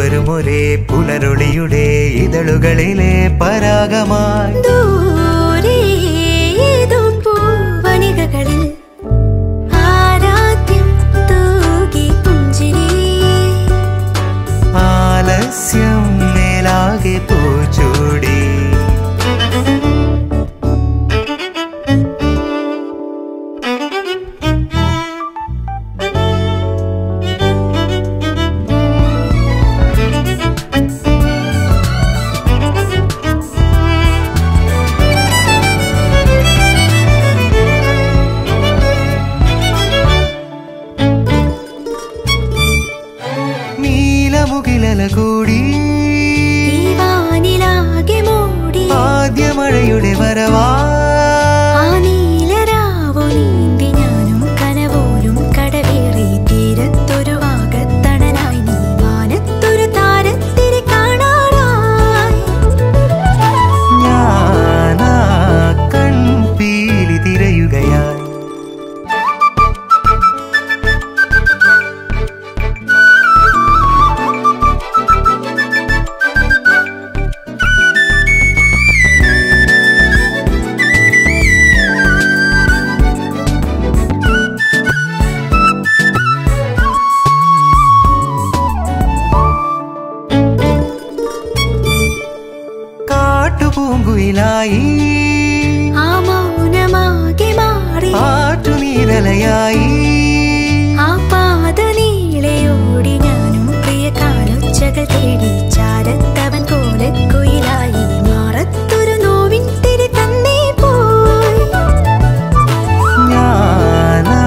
ഇരുവരും ഒരേ പുലരൊളിയുടെ ഇതളുകളിലെ പരാഗമായി ദൂരെ ഏതോ പൂവണികകളിൽ ആരാധ്യം തൂകി പുഞ്ചിരി ആലസ്യം മേലാകെ പൂച്ചൂടി നീലമുകിലല കൂടി ഈ വാനിലാകെ മൂടി ആദ്യ മഴയുടെ വരവാ ആ നീലരാവു നീന്തി ഞാനും കനവോലും കടവേറി തീരത്തൊരു വാഗത്തണലായി നീ വാനത്തൊരു താരത്തിരി കാണാനായി ഞാനാ കൺപീലി തിരയുകയായി കാട്ടുപൂങ്കുയിലായി ആ മൗനമാകെ മാറി ആറ്റുനീരലയായി ആ പാത നീളയോടി ഞാനും പ്രിയ കാലൊച്ചകൾ തേടി ചാരത്തവൻ കോലക്കുയിലായി മാറത്തൊരു നോവിൻ തിരി തന്നേ പോയി ഞാനാ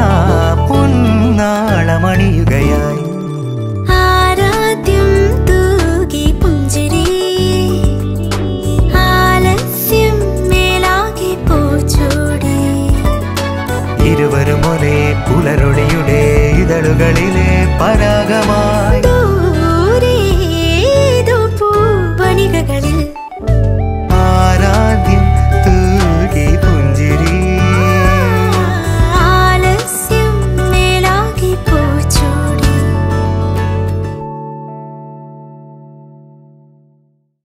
പൊന്നാളമണിയുകയായി ആരാധ്യം തൂകി പുഞ്ചിരി ആലസ്യം മേലാകെ പോച്ചോടി ഇരുവരും ഒരേ പുലരൊളിയുടെ ഇതളുകളിലെ പരാഗമായി